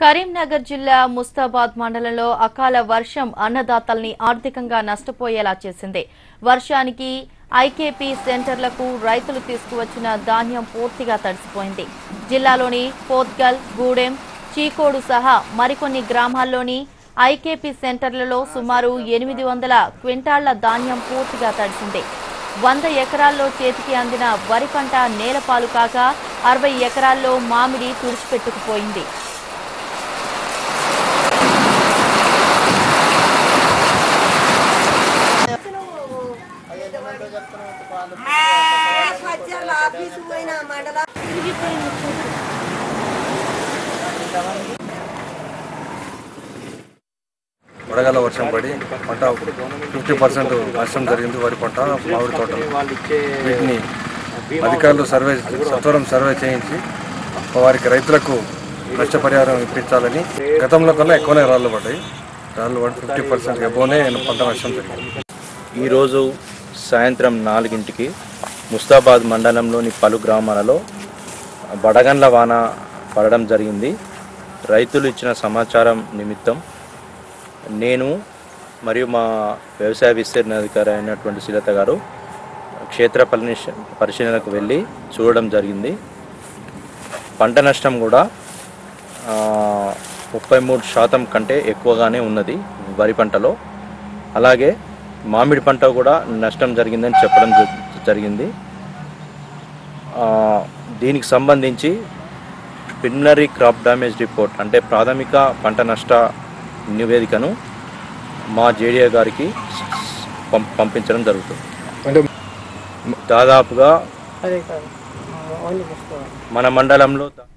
కరీంనగర్ జిల్లా ముస్తాబాద్ మండలంలో అకాల వర్షం అన్నదాతల్ని ఆర్థికంగా నష్టపోయేలా చేసింది వర్షానికి ఐకేపీ సెంటర్లకు రైతులు తీసుకువచ్చిన ధాన్యం పూర్తిగా తడిసిపోయింది జిల్లాలోని పోత్గల్ గూడెం చీకోడు సహా మరికొన్ని గ్రామాల్లోని ఐకేపీ సెంటర్లలో సుమారు ఎనిమిది వందల క్వింటాళ్ల ధాన్యం పూర్తిగా తడిసింది వంద ఎకరాల్లో చేతికి అందిన వరి పంట నేలపాలు కాక అరవై ఎకరాల్లో మామిడి తుడిచిపెట్టుకుపోయింది పచ్చర్ల ఆఫీసు పోయిన మండల వడగల వర్షం పడి పంట ఫిఫ్టీ పర్సెంట్ నష్టం జరిగింది వరి పంట మామిడి తోటలు వీటిని అధికారులు సర్వే సత్వరం సర్వే చేయించి వారికి రైతులకు నష్టపరిహారం ఇప్పించాలని గతంలో కన్నా ఎక్కువనే రాళ్ళు పడ్డాయి రాళ్ళు పడి ఫిఫ్టీ పర్సెంట్ ఎబోనే పంట నష్టం జరిగింది ఈరోజు సాయంత్రం నాలుగింటికి ముస్తాబాద్ మండలంలోని పలు గ్రామాలలో బడగండ్ల వాన పడడం జరిగింది రైతులు ఇచ్చిన సమాచారం నిమిత్తం నేను మరియు మా వ్యవసాయ విస్తీర్ణ అధికారి అయినటువంటి శీలత గారు క్షేత్ర పరిశీ- పరిశీలనకు వెళ్ళి చూడడం జరిగింది పంట నష్టం కూడా ఆ, ముప్పై మూడు శాతం కంటే ఎక్కువగానే ఉన్నది వరి పంటలో అలాగే మామిడి పంట కూడా నష్టం జరిగిందని చెప్పడం జ- జరిగింది ఆ, దీనికి సంబంధించి ప్రిలిమినరీ క్రాప్ డ్యామేజ్ రిపోర్ట్ అంటే ప్రాథమిక పంట నష్ట నివేదికను మా జేడీఏ గారికి పం పంపించడం జరుగుతుంది దాదాపుగా మన మండలంలో దా-